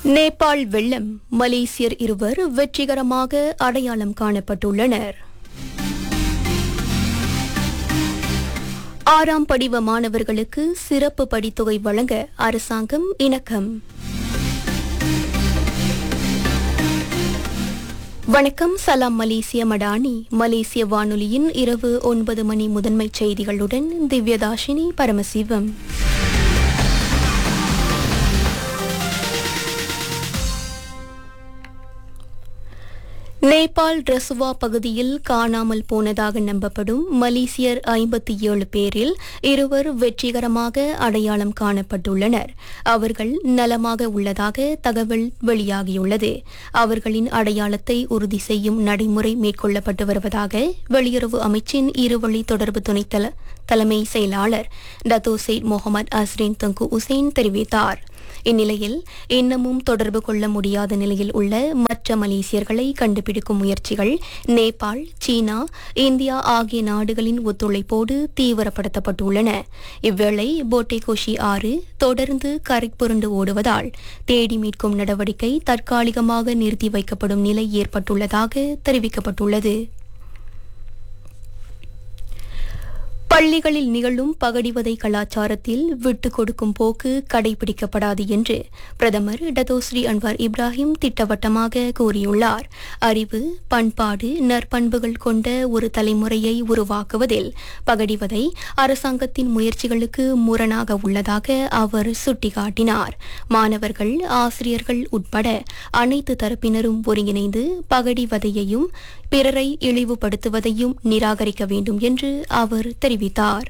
நேபாள் வெள்ளம் மலேசியர் இருவர் வெற்றிகரமாக அடையாளம் காணப்பட்டுள்ளனர் ஆறாம் படிவ மாணவர்களுக்கு சிறப்பு படித்தொகை வழங்க அரசாங்கம் இணக்கம் வணக்கம் சலாம் மலேசிய மடானி மலேசிய வானொலியின் இரவு ஒன்பது மணி முதன்மைச் செய்திகளுடன் திவ்யதாஷினி பரமசிவம் நேபாள் ரசுவா பகுதியில் காணாமல் போனதாக நம்பப்படும் மலேசியர் ஐம்பத்தி ஏழு பேரில் இருவர் வெற்றிகரமாக அடையாளம் காணப்பட்டுள்ளனர் அவர்கள் நலமாக உள்ளதாக தகவல் வெளியாகியுள்ளது அவர்களின் அடையாளத்தை உறுதி செய்யும் நடைமுறை மேற்கொள்ளப்பட்டு வருவதாக வெளியுறவு அமைச்சின் இருவழி தொடர்பு துணைத் தல தலைமை செயலாளர் டத்தோ செயிட் முகமது அஸ்ரின் தங்கு உசேன் தெரிவித்தார் இந்நிலையில் இன்னமும் தொடர்பு கொள்ள முடியாத நிலையில் உள்ள மற்ற மலேசியர்களை கண்டுபிடிக்கும் முயற்சிகள் நேபாள் சீனா இந்தியா ஆகிய நாடுகளின் ஒத்துழைப்போடு தீவிரப்படுத்தப்பட்டுள்ளன இவ்வேளை போட்டேகோஷி ஆறு தொடர்ந்து கரை புரண்டு ஓடுவதால் தேடி மீட்கும் நடவடிக்கை தற்காலிகமாக நிறுத்தி வைக்கப்படும் நிலை ஏற்பட்டுள்ளதாக தெரிவிக்கப்பட்டுள்ளது பள்ளிகளில் நிகழும் பகடிவதை கலாச்சாரத்தில் விட்டுக் கொடுக்கும் போக்கு கடைபிடிக்கப்படாது என்று பிரதமர் டதோஸ்ரீ அன்வார் இப்ராஹிம் திட்டவட்டமாக கூறியுள்ளார் அறிவு பண்பாடு நற்பண்புகள் கொண்ட ஒரு தலைமுறையை உருவாக்குவதில் பகடிவதை அரசாங்கத்தின் முயற்சிகளுக்கு முரணாக உள்ளதாக அவர் சுட்டிக்காட்டினார் மாணவர்கள் ஆசிரியர்கள் உட்பட அனைத்து தரப்பினரும் ஒருங்கிணைந்து பகடிவதையையும் பிறரை இழிவுபடுத்துவதையும் நிராகரிக்க வேண்டும் என்று அவர் தெரிவித்தார்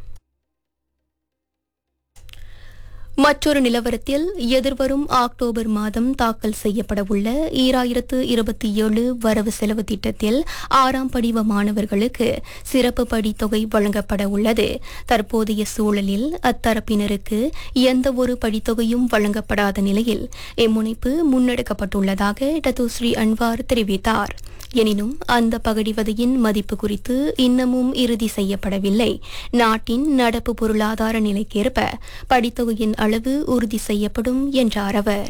மற்றொரு நிலவரத்தில் எதிர்வரும் அக்டோபர் மாதம் தாக்கல் செய்யப்படவுள்ள ஈராயிரத்து இருபத்தி ஏழு வரவு செலவு திட்டத்தில் ஆறாம் படிவ மாணவர்களுக்கு சிறப்பு படித்தொகை வழங்கப்பட உள்ளது தற்போதைய சூழலில் அத்தரப்பினருக்கு எந்த ஒரு படித்தொகையும் வழங்கப்படாத நிலையில் இம்முனைப்பு முன்னெடுக்கப்பட்டுள்ளதாக டத்துஸ்ரீ அன்வார் தெரிவித்தார் எனினும் அந்த பகடிவதையின் மதிப்பு குறித்து இன்னமும் இறுதி செய்யப்படவில்லை நாட்டின் நடப்பு பொருளாதார நிலைக்கேற்ப படித்தொகையின் அளவு உறுதி செய்யப்படும் என்றார் அவர்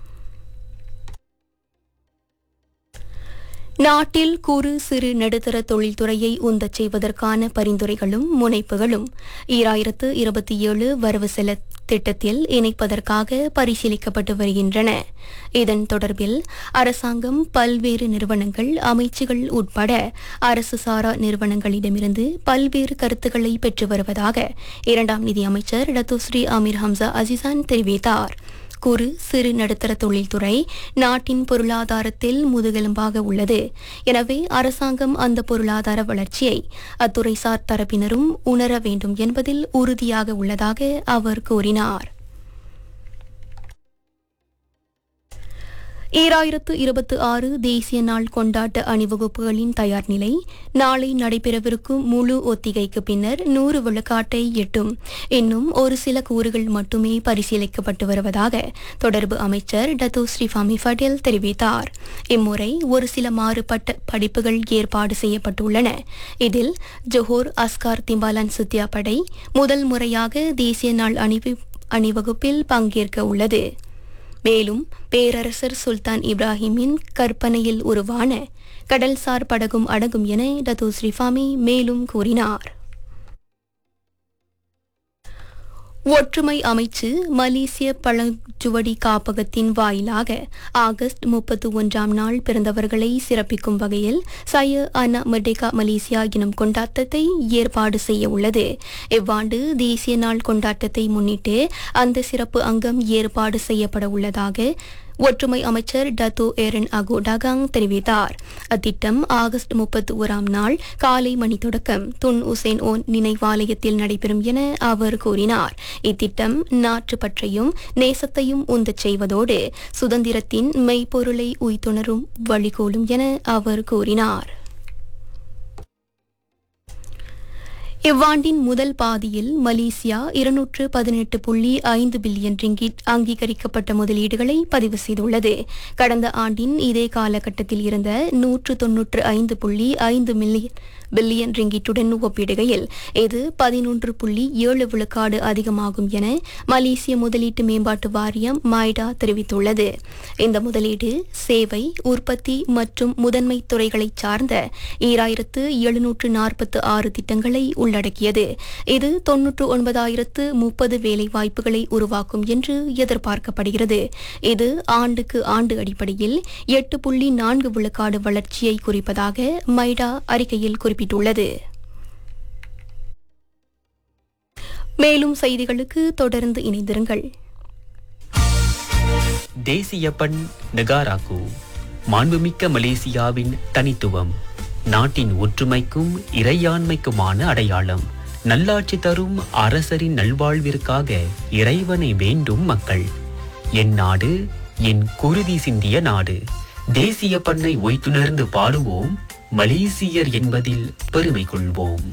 நாட்டில் குறு சிறு நடுத்தர தொழில்துறையை உந்தச் செய்வதற்கான பரிந்துரைகளும் முனைப்புகளும் ஈராயிரத்து இருபத்தி ஏழு வரவு செல திட்டத்தில் இணைப்பதற்காக பரிசீலிக்கப்பட்டு வருகின்றன இதன் தொடர்பில் அரசாங்கம் பல்வேறு நிறுவனங்கள் அமைச்சுகள் உட்பட அரசு சாரா நிறுவனங்களிடமிருந்து பல்வேறு கருத்துக்களை பெற்று வருவதாக இரண்டாம் நிதி அமைச்சர் டத்துஸ்ரீ அமீர் ஹம்சா அசிசான் தெரிவித்தார் குறு சிறு நடுத்தர தொழில்துறை நாட்டின் பொருளாதாரத்தில் முதுகெலும்பாக உள்ளது எனவே அரசாங்கம் அந்த பொருளாதார வளர்ச்சியை அத்துறைசார் தரப்பினரும் உணர வேண்டும் என்பதில் உறுதியாக உள்ளதாக அவர் கூறினார் ஈராயிரத்து இருபத்தி ஆறு தேசிய நாள் கொண்டாட்ட அணிவகுப்புகளின் தயார் நிலை நாளை நடைபெறவிருக்கும் முழு ஒத்திகைக்கு பின்னர் நூறு விழுக்காட்டை எட்டும் இன்னும் ஒரு சில கூறுகள் மட்டுமே பரிசீலிக்கப்பட்டு வருவதாக தொடர்பு அமைச்சர் டத்தோ ஸ்ரீஃபாமி பட்டேல் தெரிவித்தார் இம்முறை ஒரு சில மாறுபட்ட படிப்புகள் ஏற்பாடு செய்யப்பட்டுள்ளன இதில் ஜொஹோர் அஸ்கார் திம்பாலன் சுத்தியா படை முதல் முறையாக தேசிய நாள் அணிவி அணிவகுப்பில் பங்கேற்க உள்ளது மேலும் பேரரசர் சுல்தான் இப்ராஹிமின் கற்பனையில் உருவான கடல்சார் படகும் அடங்கும் என டத்து ஸ்ரீஃபாமி மேலும் கூறினார் ஒற்றுமை அமைச்சு மலேசிய பழஞ்சுவடி காப்பகத்தின் வாயிலாக ஆகஸ்ட் முப்பத்தி ஒன்றாம் நாள் பிறந்தவர்களை சிறப்பிக்கும் வகையில் சய அனா மெடேகா மலேசியா எனும் கொண்டாட்டத்தை ஏற்பாடு செய்ய உள்ளது இவ்வாண்டு தேசிய நாள் கொண்டாட்டத்தை முன்னிட்டு அந்த சிறப்பு அங்கம் ஏற்பாடு செய்யப்பட உள்ளதாக ஒற்றுமை அமைச்சர் டத்தோ ஏரன் அகோ டகாங் தெரிவித்தார் அத்திட்டம் ஆகஸ்ட் முப்பத்தி ஓராம் நாள் காலை மணி தொடக்கம் துன் உசேன் ஓன் நினைவாலயத்தில் நடைபெறும் என அவர் கூறினார் இத்திட்டம் நாட்டுப்பற்றையும் நேசத்தையும் உந்தச் செய்வதோடு சுதந்திரத்தின் மெய்ப்பொருளை உய்த்துணரும் வழிகோலும் என அவர் கூறினார் இவ்வாண்டின் முதல் பாதியில் மலேசியா இருநூற்று பதினெட்டு புள்ளி ஐந்து பில்லியன் ரிங்கிட் அங்கீகரிக்கப்பட்ட முதலீடுகளை பதிவு செய்துள்ளது கடந்த ஆண்டின் இதே காலகட்டத்தில் இருந்த நூற்று தொன்னூற்று ஐந்து புள்ளி ஐந்து மில்லியன் பில்லியன் ரிங்கிட்டுடன் ஒப்பிடுகையில் இது பதினொன்று புள்ளி ஏழு விழுக்காடு அதிகமாகும் என மலேசிய முதலீட்டு மேம்பாட்டு வாரியம் மைடா தெரிவித்துள்ளது இந்த முதலீடு சேவை உற்பத்தி மற்றும் முதன்மை துறைகளை சார்ந்த ஈராயிரத்து எழுநூற்று நாற்பத்து ஆறு திட்டங்களை உள்ளடக்கியது இது தொன்னூற்று ஒன்பதாயிரத்து முப்பது வேலை வாய்ப்புகளை உருவாக்கும் என்று எதிர்பார்க்கப்படுகிறது இது ஆண்டுக்கு ஆண்டு அடிப்படையில் எட்டு புள்ளி நான்கு விழுக்காடு வளர்ச்சியை குறிப்பதாக மைடா அறிக்கையில் குறிப்பிட்டுள்ளது மேலும் செய்திகளுக்கு தொடர்ந்து இணைந்திருங்கள் தேசிய பண் நெகாராக்கு மாண்புமிக்க மலேசியாவின் தனித்துவம் நாட்டின் ஒற்றுமைக்கும் இறையாண்மைக்குமான அடையாளம் நல்லாட்சி தரும் அரசரின் நல்வாழ்விற்காக இறைவனை வேண்டும் மக்கள் என் நாடு என் குருதி சிந்திய நாடு தேசிய பண்ணை ஒய்த்துணர்ந்து பாடுவோம் மலேசியர் என்பதில் பெருமை கொள்வோம்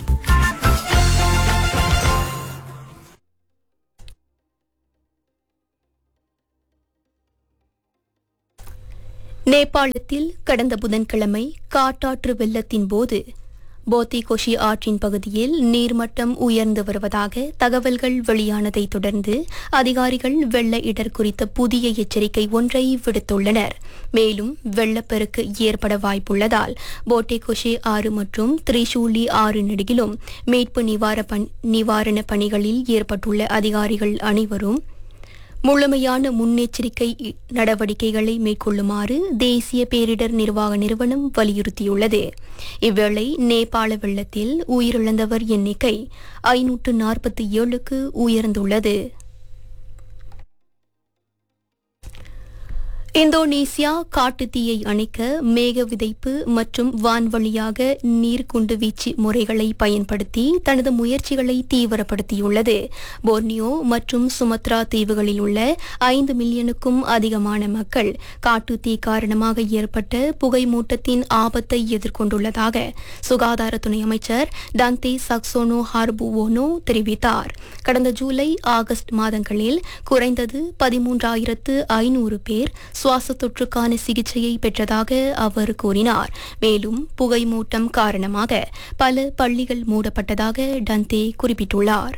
நேபாளத்தில் கடந்த புதன்கிழமை காட்டாற்று வெள்ளத்தின் போது போத்திகோஷி ஆற்றின் பகுதியில் நீர்மட்டம் உயர்ந்து வருவதாக தகவல்கள் வெளியானதை தொடர்ந்து அதிகாரிகள் வெள்ள இடர் குறித்த புதிய எச்சரிக்கை ஒன்றை விடுத்துள்ளனர் மேலும் வெள்ளப்பெருக்கு ஏற்பட வாய்ப்புள்ளதால் போட்டேகோஷே ஆறு மற்றும் திரிசூலி ஆறு நெடுகிலும் மீட்பு நிவார பண்- நிவாரண பணிகளில் ஏற்பட்டுள்ள அதிகாரிகள் அனைவரும் முழுமையான முன்னெச்சரிக்கை இ- நடவடிக்கைகளை மேற்கொள்ளுமாறு தேசிய பேரிடர் நிர்வாக நிறுவனம் வலியுறுத்தியுள்ளது இவ்வேளை நேபாள வெள்ளத்தில் உயிரிழந்தவர் எண்ணிக்கை ஐநூற்று நாற்பத்தி ஏழுக்கு உயர்ந்துள்ளது இந்தோனேசியா காட்டுத்தீயை அணைக்க மேக விதைப்பு மற்றும் வான்வழியாக நீர்க்குண்டு வீச்சு முறைகளை பயன்படுத்தி தனது முயற்சிகளை தீவிரப்படுத்தியுள்ளது போர்னியோ மற்றும் சுமத்ரா தீவுகளில் உள்ள ஐந்து மில்லியனுக்கும் அதிகமான மக்கள் காட்டுத்தீ காரணமாக ஏற்பட்ட புகைமூட்டத்தின் ஆபத்தை எதிர்கொண்டுள்ளதாக சுகாதார துணை அமைச்சர் டந்தே சக்சோனோ ஹார்புவோனோ தெரிவித்தார் கடந்த ஜூலை ஆகஸ்ட் மாதங்களில் குறைந்தது பதிமூன்றாயிரத்து ஐநூறு பேர் சுவாச தொற்றுக்கான சிகிச்சையை பெற்றதாக அவர் கூறினார் மேலும் புகைமூட்டம் காரணமாக பல பள்ளிகள் மூடப்பட்டதாக டந்தே குறிப்பிட்டுள்ளார்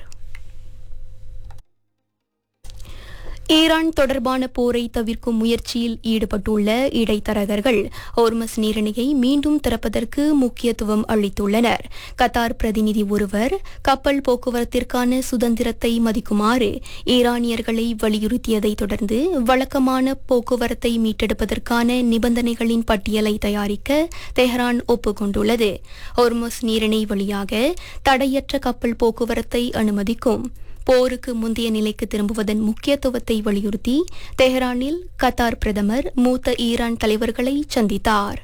ஈரான் தொடர்பான போரை தவிர்க்கும் முயற்சியில் ஈடுபட்டுள்ள இடைத்தரகர்கள் ஹோர்மஸ் நீரிணையை மீண்டும் திறப்பதற்கு முக்கியத்துவம் அளித்துள்ளனர் கத்தார் பிரதிநிதி ஒருவர் கப்பல் போக்குவரத்திற்கான சுதந்திரத்தை மதிக்குமாறு ஈரானியர்களை வலியுறுத்தியதை தொடர்ந்து வழக்கமான போக்குவரத்தை மீட்டெடுப்பதற்கான நிபந்தனைகளின் பட்டியலை தயாரிக்க தெஹ்ரான் ஒப்புக்கொண்டுள்ளது ஹோர்மஸ் நீரிணை வழியாக தடையற்ற கப்பல் போக்குவரத்தை அனுமதிக்கும் போருக்கு முந்தைய நிலைக்கு திரும்புவதன் முக்கியத்துவத்தை வலியுறுத்தி தெஹ்ரானில் கத்தார் பிரதமர் மூத்த ஈரான் தலைவர்களை சந்தித்தார்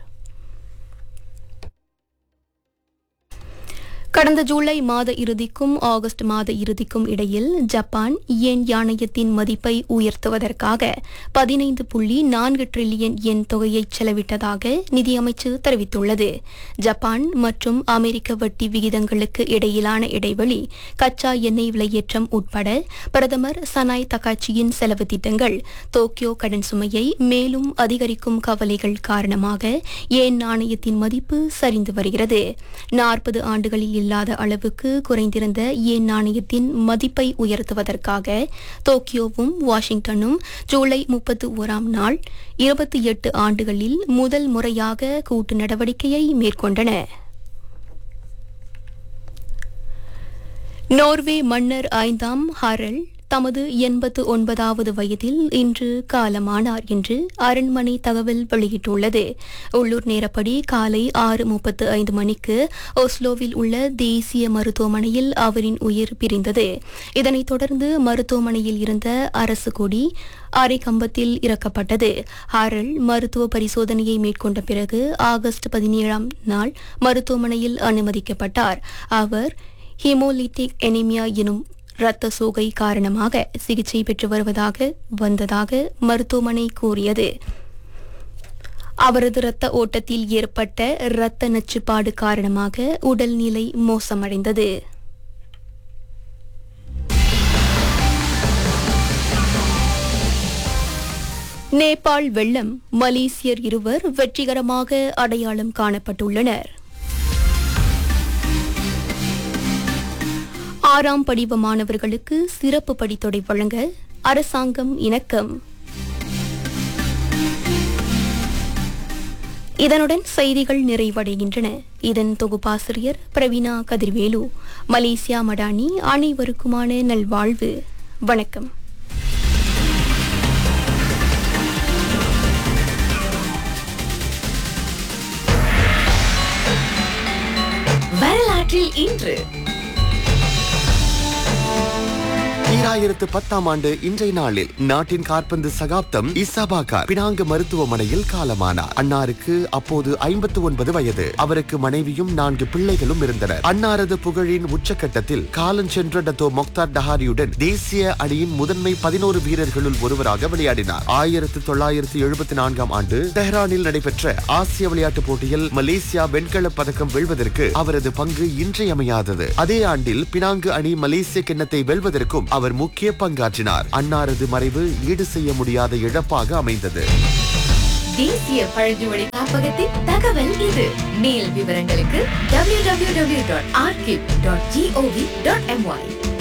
கடந்த ஜூலை மாத இறுதிக்கும் ஆகஸ்ட் மாத இறுதிக்கும் இடையில் ஜப்பான் யென் யாணயத்தின் மதிப்பை உயர்த்துவதற்காக பதினைந்து புள்ளி நான்கு டிரில்லியன் யென் தொகையை செலவிட்டதாக நிதியமைச்சு தெரிவித்துள்ளது ஜப்பான் மற்றும் அமெரிக்க வட்டி விகிதங்களுக்கு இடையிலான இடைவெளி கச்சா எண்ணெய் விலையேற்றம் உட்பட பிரதமர் சனாய் தகாச்சியின் செலவு திட்டங்கள் டோக்கியோ கடன் சுமையை மேலும் அதிகரிக்கும் கவலைகள் காரணமாக ஏன் நாணயத்தின் மதிப்பு சரிந்து வருகிறது நாற்பது ஆண்டுகளில் இல்லாத அளவுக்கு குறைந்திருந்த ஏன் நாணயத்தின் மதிப்பை உயர்த்துவதற்காக டோக்கியோவும் வாஷிங்டனும் ஜூலை முப்பத்தி ஓராம் நாள் இருபத்தி எட்டு ஆண்டுகளில் முதல் முறையாக கூட்டு நடவடிக்கையை மேற்கொண்டன நோர்வே மன்னர் ஐந்தாம் ஹாரல் தமது எண்பத்து ஒன்பதாவது வயதில் இன்று காலமானார் என்று அரண்மனை தகவல் வெளியிட்டுள்ளது உள்ளூர் நேரப்படி காலை ஆறு முப்பத்து ஐந்து மணிக்கு ஓஸ்லோவில் உள்ள தேசிய மருத்துவமனையில் அவரின் உயிர் பிரிந்தது இதனைத் தொடர்ந்து மருத்துவமனையில் இருந்த அரசு கொடி அரை கம்பத்தில் இறக்கப்பட்டது ஹாரல் மருத்துவ பரிசோதனையை மேற்கொண்ட பிறகு ஆகஸ்ட் பதினேழாம் நாள் மருத்துவமனையில் அனுமதிக்கப்பட்டார் அவர் ஹீமோலிட்டிக் எனிமியா எனும் இரத்த சோகை காரணமாக சிகிச்சை பெற்று வருவதாக வந்ததாக மருத்துவமனை கூறியது அவரது இரத்த ஓட்டத்தில் ஏற்பட்ட இரத்த நச்சுப்பாடு காரணமாக உடல்நிலை மோசமடைந்தது நேபாள் வெள்ளம் மலேசியர் இருவர் வெற்றிகரமாக அடையாளம் காணப்பட்டுள்ளனர் ஆறாம் படிவ மாணவர்களுக்கு சிறப்பு படித்தொடை வழங்க அரசாங்கம் இணக்கம் இதனுடன் செய்திகள் நிறைவடைகின்றன இதன் தொகுப்பாசிரியர் பிரவீனா கதிர்வேலு மலேசியா மடானி அனைவருக்குமான நல்வாழ்வு வணக்கம் வரலாற்றில் இன்று ஈராயிரத்து பத்தாம் ஆண்டு இன்றைய நாளில் நாட்டின் காற்பந்து சகாப்தம் இசாபாகார் பினாங்கு மருத்துவமனையில் காலமானார் அன்னாருக்கு அப்போது ஐம்பத்து ஒன்பது வயது அவருக்கு மனைவியும் நான்கு பிள்ளைகளும் இருந்தனர் அன்னாரது புகழின் உச்சக்கட்டத்தில் காலஞ்சென்ற டத்தோ மொக்தார் டஹாரியுடன் தேசிய அணியின் முதன்மை பதினோரு வீரர்களுள் ஒருவராக விளையாடினார் ஆயிரத்து தொள்ளாயிரத்து எழுபத்தி நான்காம் ஆண்டு தெஹ்ரானில் நடைபெற்ற ஆசிய விளையாட்டுப் போட்டியில் மலேசியா வெண்கலப் பதக்கம் வெல்வதற்கு அவரது பங்கு இன்றியமையாதது அதே ஆண்டில் பினாங்கு அணி மலேசிய கிண்ணத்தை வெல்வதற்கும் அவர் முக்கிய பங்காற்றினார் அன்னாரது மறைவு ஈடு செய்ய முடியாத இழப்பாக அமைந்தது தேசிய பழங்குமொழி காப்பகத்தின் தகவல் இது மேல் விவரங்களுக்கு www.archive.gov.my